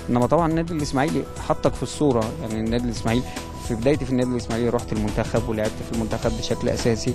انما طبعا النادي الاسماعيلي حطك في الصوره يعني النادي الاسماعيلي في بدايتي في النادي الاسماعيلي رحت المنتخب ولعبت في المنتخب بشكل اساسي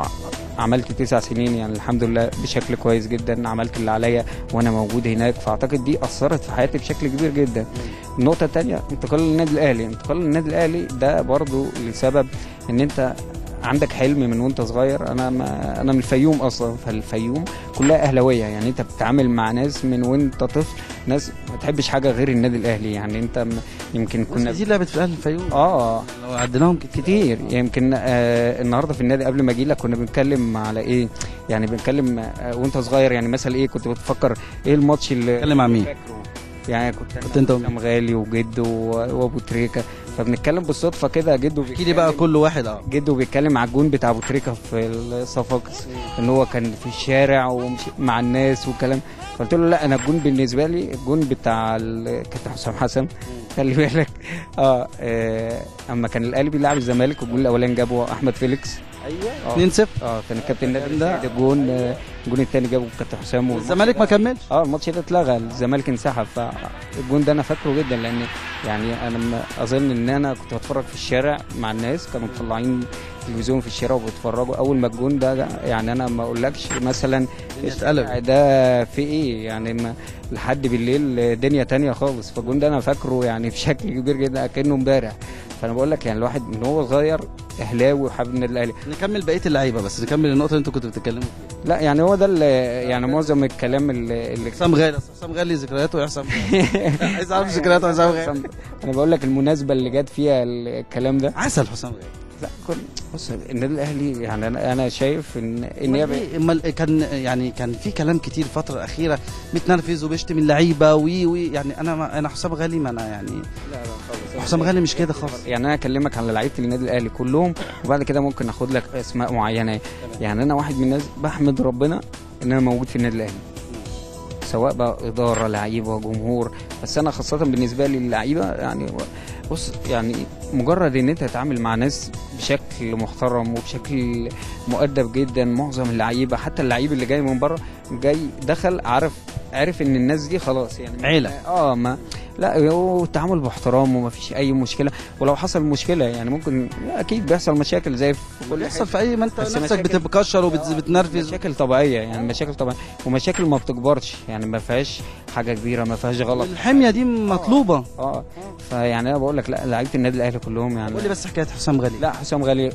وعملت تسع سنين يعني الحمد لله بشكل كويس جدا عملت اللي عليا وانا موجود هناك فاعتقد دي اثرت في حياتي بشكل كبير جدا النقطه الثانيه انتقال للنادي الاهلي انتقال للنادي الاهلي ده برضو لسبب ان انت عندك حلم من وانت صغير انا ما انا من الفيوم اصلا فالفيوم كلها اهلاويه يعني انت بتتعامل مع ناس من وانت طفل ناس ما تحبش حاجه غير النادي الاهلي يعني انت م- يمكن كنا كنا كتير لعبت في الاهلي الفيوم اه لو عديناهم كتير كتير يمكن آه النهارده في النادي قبل ما اجي لك كنا بنتكلم على ايه يعني بنتكلم آه وانت صغير يعني مثلا ايه كنت بتفكر ايه الماتش اللي بتتكلم عن مين؟ فاكره يعني كنت كنت انت ومين؟ حسام غالي وجده و- وابو تريكه فبنتكلم بالصدفه كده جده احكي لي بقى كل واحد اه جده بيتكلم على الجون بتاع ابو تريكه في الصفاقس ان هو كان في الشارع ومع الناس وكلام فقلت له لا انا الجون بالنسبه لي الجون بتاع ال- كابتن حسام حسن خلي بالك اه, آه اما كان الاهلي بيلعب الزمالك الجون الاولاني جابه احمد فيليكس ايوه اه 2-0 اه كان الكابتن نادر ده- سعيد الجون آه، الجون الثاني جابه كابتن حسام والماتش الزمالك ما ده- كملش اه الماتش ده اتلغى الزمالك انسحب فالجون ده انا فاكره جدا لان يعني انا لما اظن ان انا كنت بتفرج في الشارع مع الناس كانوا مطلعين تلفزيون في الشارع وبيتفرجوا اول ما الجون ده يعني انا ما اقولكش مثلا اتقلب. ده في ايه يعني ما لحد بالليل دنيا تانية خالص فالجون ده انا فاكره يعني بشكل كبير جدا كانه امبارح فانا بقول لك يعني الواحد من هو صغير اهلاوي وحابب النادي الاهلي نكمل بقيه اللعيبه بس نكمل النقطه اللي انتوا كنتوا بتتكلموا فيها لا يعني هو ده اللي يعني معظم الكلام اللي, اللي حسام غالي أصل حسام غالي ذكرياته يا حسام غالي عايز اعرف ذكرياته يا حسام غالي انا بقول لك المناسبه اللي جت فيها الكلام ده عسل حسام غالي لا كل بص النادي الاهلي يعني انا انا شايف ان ان هي أمال إيه؟ أمال كان يعني كان في كلام كتير الفتره الاخيره متنرفز وبيشتم اللعيبه وي وي يعني انا ما انا حسام غالي ما انا يعني لا لا خالص حسام غالي مش كده خالص يعني انا اكلمك على لعيبه النادي الاهلي كلهم وبعد كده ممكن اخد لك اسماء معينه يعني انا واحد من الناس بحمد ربنا ان انا موجود في النادي الاهلي سواء بقى اداره لعيبه جمهور بس انا خاصه بالنسبه لي اللعيبه يعني بص يعني مجرد ان انت تتعامل مع ناس بشكل محترم وبشكل مؤدب جدا معظم اللعيبه حتى اللعيب اللي جاي من بره جاي دخل عارف عارف ان الناس دي خلاص يعني عيلة. اه ما لا هو التعامل باحترام وما فيش اي مشكله ولو حصل مشكله يعني ممكن اكيد بيحصل مشاكل زي في كل بيحصل في اي ما انت بس نفسك مشاكل- بتبكشر وبتنرفز مشاكل طبيعيه يعني مشاكل طبيعيه ومشاكل ما بتكبرش يعني ما فيهاش حاجه كبيره ما فيهاش غلط الحميه دي مطلوبه اه فيعني انا بقول لك لا لعيبه النادي الاهلي كلهم يعني قول لي بس حكايه حسام غالي لا حسام غالي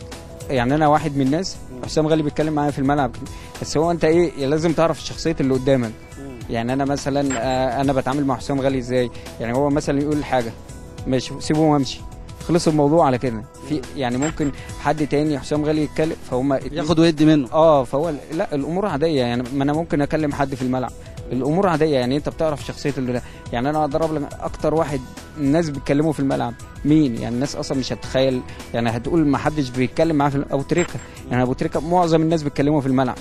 يعني انا واحد من الناس حسام غالي بيتكلم معايا في الملعب كده. بس هو انت ايه لازم تعرف الشخصيه اللي قدامك يعني انا مثلا آه، انا بتعامل مع حسام غالي ازاي يعني هو مثلا يقول حاجه ماشي سيبه وامشي خلص الموضوع على كده في يعني ممكن حد تاني حسام غالي يتكلم فهم اتنين- ياخد ويدي منه اه فهو لا الامور عاديه يعني ما انا ممكن اكلم حد في الملعب الامور عاديه يعني انت بتعرف شخصيه اللي ده يعني انا اضرب لك اكتر واحد الناس بيتكلموا في الملعب مين يعني الناس اصلا مش هتتخيل يعني هتقول ما حدش بيتكلم معاه في ابو تريكه يعني ابو تريكه معظم الناس بيتكلموا في الملعب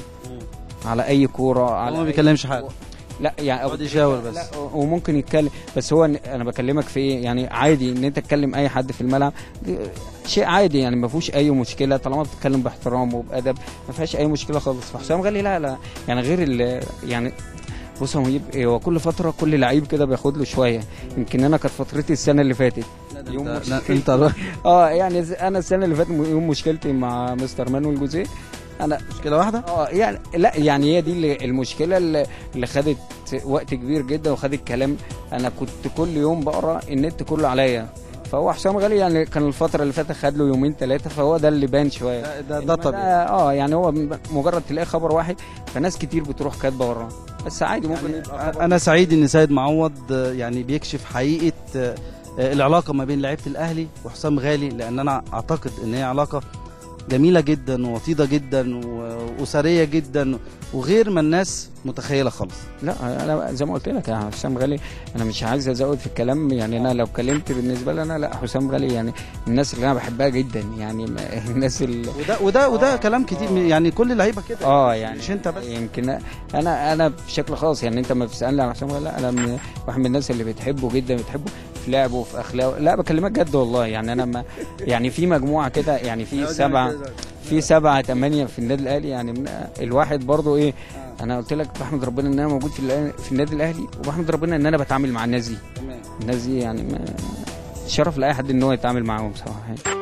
على اي كوره هو على ما أي- بيكلمش حد لا يعني أبو يقعد تريكة يشاور بس. لا وممكن يتكلم بس هو إن- انا بكلمك في ايه يعني عادي ان انت تكلم اي حد في الملعب دي شيء عادي يعني ما فيهوش اي مشكله طالما بتتكلم باحترام وبادب ما فيهاش اي مشكله خالص فحسام غالي لا لا يعني غير ال يعني بص هو يبقى هو كل فتره كل لعيب كده بياخد له شويه يمكن انا كانت فترتي السنه اللي فاتت يوم لا، مش- لا، انت الراجل. اه يعني ز- انا السنه اللي فاتت يوم مشكلتي مع مستر مانويل جوزيه انا مشكله واحده اه يعني لا يعني هي دي اللي المشكله اللي اللي خدت وقت كبير جدا وخدت كلام انا كنت كل يوم بقرا النت كله عليا فهو حسام غالي يعني كان الفتره اللي فاتت خد له يومين ثلاثه فهو ده اللي بان شويه ده ده, ده إنما طبيعي اه يعني هو مجرد تلاقي خبر واحد فناس كتير بتروح كاتبه وراه بس عادي ممكن يبقى خبر انا سعيد ان سيد معوض آه، يعني بيكشف حقيقه آه، آه، العلاقه ما بين لعيبه الاهلي وحسام غالي لان انا اعتقد ان هي علاقه جميله جدا ووطيده جدا واسريه جدا وغير ما الناس متخيله خالص لا انا زي ما قلت لك يا حسام غالي انا مش عايز ازود في الكلام يعني انا لو كلمت بالنسبه لي انا لا حسام غالي يعني الناس اللي انا بحبها جدا يعني ما- الناس اللي وده وده وده كلام كتير يعني كل اللعيبه كده اه يعني مش انت بس يمكن انا انا بشكل خاص يعني انت ما بتسالني عن حسام غالي لا انا من واحد من الناس اللي بتحبه جدا بتحبه في لعبه وفي اخلاقه لا بكلمك جد والله يعني انا ما يعني في مجموعه كده يعني في سبعه في سبعه ثمانيه في النادي الاهلي يعني من الواحد برضو ايه انا قلت لك بحمد ربنا ان انا موجود في الأهلي- في النادي الاهلي وبحمد ربنا ان انا بتعامل مع الناس دي الناس دي يعني ما شرف لاي حد ان هو يتعامل معاهم بصراحه يعني.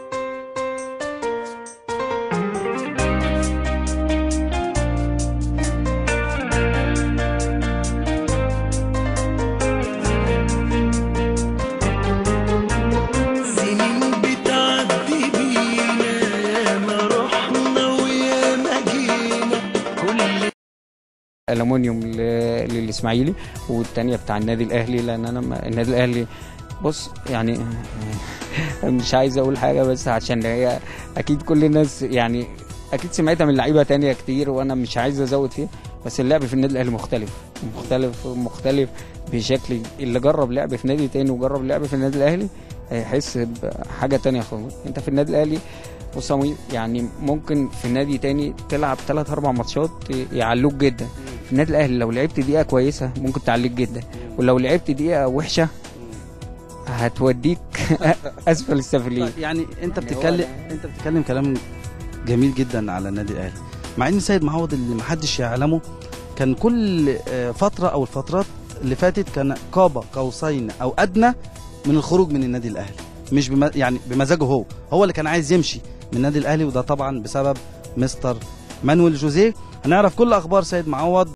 سنين بتعدي بينا ياما رحنا وياما جينا كل الومنيوم ل- للاسماعيلي والتانية بتاع النادي الاهلي لان انا ما- النادي الاهلي بص يعني مش عايز اقول حاجه بس عشان هي اكيد كل الناس يعني اكيد سمعتها من لعيبه تانية كتير وانا مش عايز ازود فيها بس اللعب في النادي الاهلي مختلف مختلف مختلف بشكل اللي جرب لعب في نادي تاني وجرب لعب في النادي الاهلي هيحس بحاجه تانية خالص انت في النادي الاهلي بص يا مهيب، يعني ممكن في نادي تاني تلعب ثلاث اربع ماتشات يعلوك جدا في النادي الاهلي لو لعبت دقيقه كويسه ممكن تعليك جدا ولو لعبت دقيقه وحشه هتوديك اسفل السافلين طيب يعني انت يعني هو بتتكلم ده- انت بتتكلم كلام جميل جدا على النادي الاهلي مع ان سيد معوض اللي محدش يعلمه كان كل آه، فتره او الفترات اللي فاتت كان قاب قوسين او ادنى من الخروج من النادي الاهلي مش بم... يعني بمزاجه هو هو اللي كان عايز يمشي من النادي الاهلي وده طبعا بسبب مستر مانويل جوزيه هنعرف كل اخبار سيد معوض